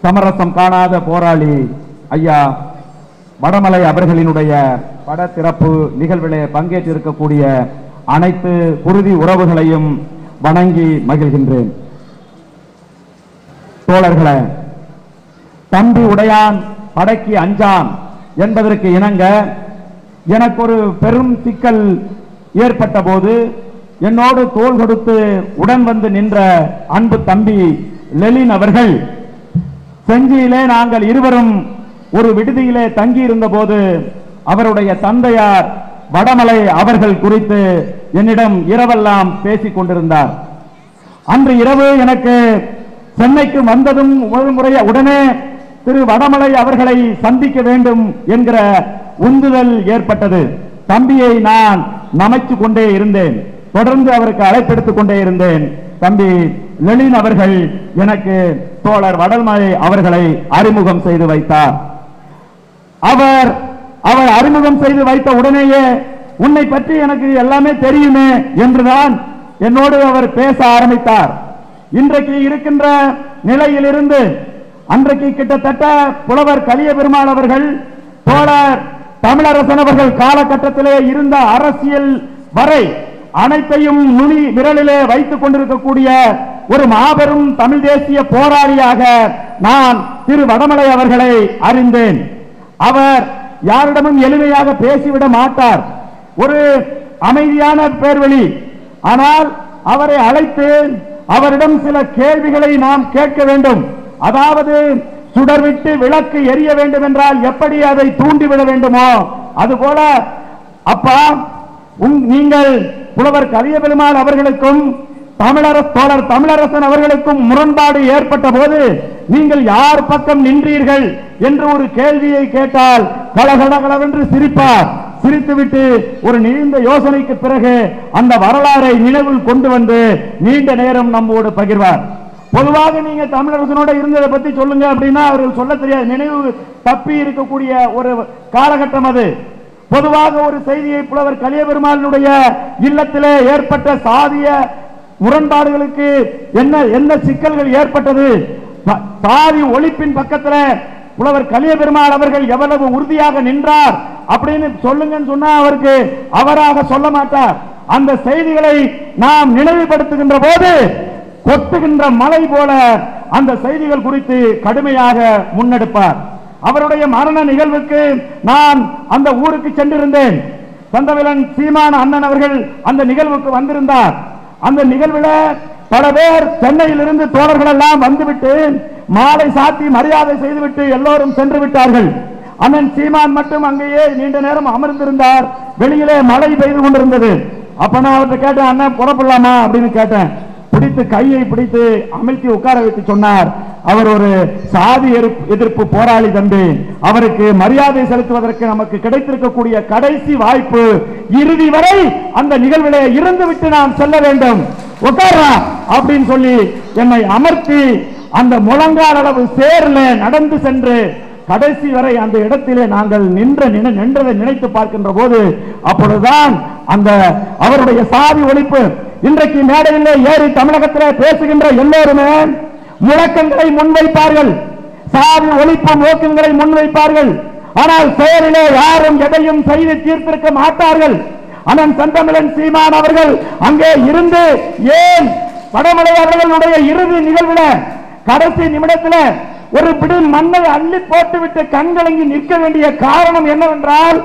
சமரசம் காணாத போராளி ஐயா வடமலை அவர்களினுடைய பட திறப்பு நிகழ்விலே பங்கேற்றிருக்கக்கூடிய அனைத்து குருதி உறவுகளையும் வணங்கி மகிழ்கின்றேன் தோழர்களே தம்பி உடையான் படைக்கு அஞ்சான் என்பதற்கு இணங்க எனக்கு ஒரு பெரும் சிக்கல் ஏற்பட்ட போது என்னோடு தோள் கொடுத்து உடன் வந்து நின்ற அன்பு தம்பி லெலின் அவர்கள் செஞ்சியிலே நாங்கள் இருவரும் ஒரு விடுதியிலே தங்கி இருந்த போது அவருடைய தந்தையார் வடமலை அவர்கள் குறித்து என்னிடம் இரவெல்லாம் பேசிக் கொண்டிருந்தார் அன்று இரவு எனக்கு சென்னைக்கு வந்ததும் ஒரு முறை உடனே திரு வடமலை அவர்களை சந்திக்க வேண்டும் என்கிற உந்துதல் ஏற்பட்டது தம்பியை நான் நமைச்சு கொண்டே இருந்தேன் தொடர்ந்து அவருக்கு அழைப்பெடுத்துக் கொண்டே இருந்தேன் தம்பி லெலின் அவர்கள் எனக்கு தோழர் வடமலை அவர்களை அறிமுகம் செய்து வைத்தார் அவர் அவர் அறிமுகம் செய்து வைத்த உடனேயே உன்னை பற்றி எனக்கு எல்லாமே தெரியுமே என்றுதான் என்னோடு அவர் பேச ஆரம்பித்தார் இன்றைக்கு இருக்கின்ற நிலையிலிருந்து அன்றைக்கு கிட்டத்தட்ட புலவர் கலிய பெருமாள் அவர்கள் தோழர் தமிழரசன் அவர்கள் காலகட்டத்திலே இருந்த அரசியல் வரை அனைத்தையும் நுனி விரலிலே வைத்துக் கொண்டிருக்கக்கூடிய ஒரு மாபெரும் தமிழ் தேசிய போராளியாக நான் திரு வடமலை அவர்களை அறிந்தேன் அவர் யாரிடமும் எளிமையாக பேசிவிட மாட்டார் ஒரு அமைதியான பேர்வழி ஆனால் அவரை அழைத்து அவரிடம் சில கேள்விகளை நாம் கேட்க வேண்டும் அதாவது சுடர்விட்டு விளக்கு எரிய வேண்டும் என்றால் எப்படி அதை தூண்டிவிட வேண்டுமோ அதுபோல அப்பா உங்- நீங்கள் புலவர் கலிய பெருமாள் அவர்களுக்கும் தமிழரசு தோழர் தமிழரசன் அவர்களுக்கும் முரண்பாடு ஏற்பட்ட போது நீங்கள் யார் பக்கம் நின்றீர்கள் என்று ஒரு கேள்வியை கேட்டால் கலகலகலவென்று சிரிப்பார் சிரித்துவிட்டு ஒரு நீண்ட யோசனைக்கு பிறகு அந்த வரலாறை நினைவில் கொண்டு வந்து நீண்ட நேரம் நம்மோடு பகிர்வார் பொதுவாக நீங்க தமிழரசனோட இருந்ததை பத்தி சொல்லுங்க அப்படின்னா அவர்கள் சொல்ல தெரியாது நினைவு தப்பி இருக்கக்கூடிய ஒரு காலகட்டம் அது பொதுவாக ஒரு செய்தியை புலவர் கலியபெருமானுடைய இல்லத்திலே ஏற்பட்ட சாதிய முரண்பாடுகளுக்கு என்ன என்ன சிக்கல்கள் ஏற்பட்டது ப- சாதி ஒழிப்பின் பக்கத்துல புலவர் கலியபெருமாள் அவர்கள் எவ்வளவு உறுதியாக நின்றார் அப்படின்னு சொல்லுங்கன்னு சொன்னா அவருக்கு அவராக சொல்ல மாட்டார் அந்த செய்திகளை நாம் நினைவுபடுத்துகின்ற போது கொட்டுகின்ற மலை போல அந்த செய்திகள் குறித்து கடுமையாக முன்னெடுப்பார் அவருடைய மரண நிகழ்வுக்கு நான் அந்த ஊருக்கு சென்றிருந்தேன் சந்தவிலன் சீமான அண்ணன் அவர்கள் அந்த நிகழ்வுக்கு வந்திருந்தார் அந்த நிகழ்வுல பல பேர் சென்னையிலிருந்து தோழர்கள் எல்லாம் வந்துவிட்டு மாலை சாத்தி மரியாதை செய்துவிட்டு எல்லோரும் சென்று விட்டார்கள் அண்ணன் சீமான் மட்டும் அங்கேயே நீண்ட நேரம் அமர்ந்திருந்தார் வெளியிலே மழை பெய்து கொண்டிருந்தது அப்ப நான் அவர்கிட்ட கேட்டேன் அண்ணன் புறப்படலாமா அப்படின்னு கேட்டேன் பிடித்து கையை பிடித்து அமிழ்த்தி உட்கார வைத்து சொன்னார் அவர் ஒரு சாதி எதிர்ப்பு- எதிர்ப்பு போராளி தம்பி அவருக்கு மரியாதை செலுத்துவதற்கு நமக்கு கிடைத்திருக்கக்கூடிய கடைசி வாய்ப்பு இறுதி வரை அந்த நிகழ்விலே இருந்து விட்டு நாம் செல்ல வேண்டும் உட்காரா அப்படின்னு சொல்லி என்னை அமர்த்தி அந்த முழங்கால் அளவு சேர்ல நடந்து சென்று கடைசி வரை அந்த இடத்திலே நாங்கள் நின்ற நினை- நின்றதை நினைத்து பார்க்கின்ற போது அப்பொழுதுதான் அந்த அவருடைய சாதி ஒழிப்பு இன்றைக்கு மேடையிலே ஏறி தமிழகத்திலே பேசுகின்ற எல்லோருமே முழக்கங்களை முன்வைப்பார்கள் சாதி ஒழிப்பு நோக்கங்களை முன்வைப்பார்கள் ஆனால் செயலிலே யாரும் எதையும் செய்து தீர்த்திருக்க மாட்டார்கள் அண்ணன் செந்தமிழன் சீமான் அவர்கள் அங்கே இருந்து ஏன் வடமலை அவர்களுடைய இறுதி நிகழ்வுல கடைசி நிமிடத்தில் ஒரு பிடி மண்ணை அள்ளி போட்டுவிட்டு கண்கலங்கி நிற்க வேண்டிய காரணம் என்னவென்றால்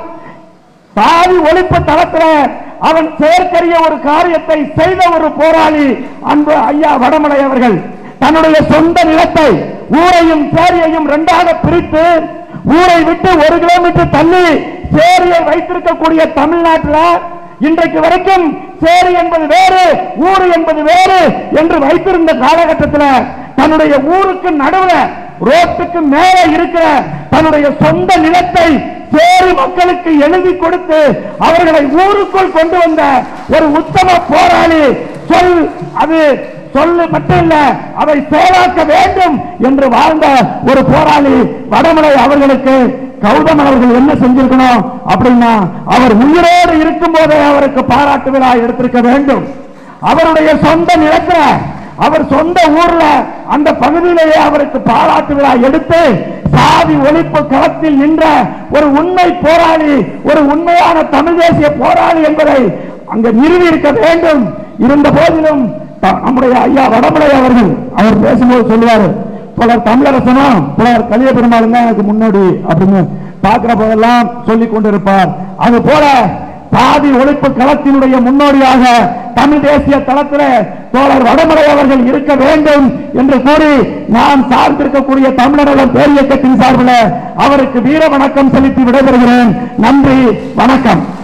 சாதி ஒழிப்பு தளத்துல அவன் செயற்கரிய ஒரு காரியத்தை செய்த ஒரு போராளி அன்பு ஐயா வடமலை அவர்கள் தன்னுடைய சொந்த நிலத்தை ஊரையும் சேரியையும் இரண்டாக பிரித்து ஊரை விட்டு ஒரு கிலோமீட்டர் தள்ளி சேரியை வைத்திருக்கக்கூடிய தமிழ்நாட்டில் இன்றைக்கு வரைக்கும் சேரி என்பது வேறு ஊரு என்பது வேறு என்று வைத்திருந்த காலகட்டத்தில் தன்னுடைய ஊருக்கு நடுவுல ரோட்டுக்கு மேலே இருக்கிற தன்னுடைய சொந்த நிலத்தை சேரி மக்களுக்கு எழுதி கொடுத்து அவர்களை ஊருக்குள் கொண்டு வந்த ஒரு உத்தம போராளி சொல் அது சொல்லு மட்டும் இல்ல அதை செயலாக்க வேண்டும் என்று வாழ்ந்த ஒரு போராளி வடமலை அவர்களுக்கு கௌதமன் அவர்கள் என்ன செஞ்சிருக்கணும் அப்படின்னா அவர் உயிரோடு இருக்கும் போதே அவருக்கு பாராட்டு விழா எடுத்திருக்க வேண்டும் அவருடைய சொந்த நிலத்துல அவர் சொந்த ஊர்ல அந்த பகுதியிலேயே அவருக்கு பாராட்டு விழா எடுத்து சாதி ஒழிப்பு களத்தில் நின்ற ஒரு உண்மை போராளி ஒரு உண்மையான தமிழ் தேசிய போராளி என்பதை அங்க நிறுவி இருக்க வேண்டும் இருந்த போதிலும் த- நம்முடைய ஐயா வடமலை அவர்கள் அவர் பேசும்போது சொல்லுவாரு பலர் தமிழரசனும் பலர் கலிய பெருமாள் தான் எனக்கு முன்னோடி அப்படின்னு பார்க்கிற போதெல்லாம் சொல்லிக் கொண்டிருப்பார் அது போல சாதி ஒழிப்பு களத்தினுடைய முன்னோடியாக தமிழ் தேசிய தளத்தில் தோழர் வடமலை அவர்கள் இருக்க வேண்டும் என்று கூறி நான் சார்ந்திருக்கக்கூடிய தமிழர்கள் பேரியக்கத்தின் சார்பில் அவருக்கு வீர வணக்கம் செலுத்தி விடைபெறுகிறேன் நன்றி வணக்கம்